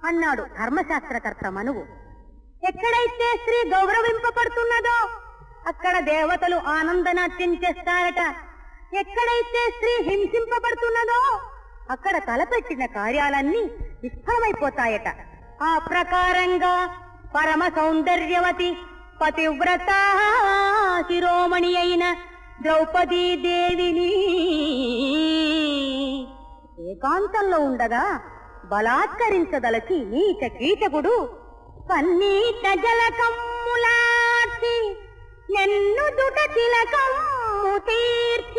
అన్నాడు ధర్మశాస్త్రకర్త మనువు ఎక్కడైతే స్త్రీ గౌరవింపబడుతున్నదో అక్కడ దేవతలు ఆనందనాట్యం చేస్తారట ఎక్కడైతే స్త్రీ హింసింపబడుతున్నదో అక్కడ తలపెట్టిన కార్యాలన్నీ విఫలమైపోతాయట ఆ ప్రకారంగా పరమ సౌందర్యవతి పతివ్రత శిరోమణి అయిన ద్రౌపదీ దేవిని ఏకాంతంలో ఉండగా బలాత్కరించదలచి నీచ కీచకుడు పన్నీట జలకమ్ములార్చి నెన్ను దుట తిలకమ్ము తీర్చి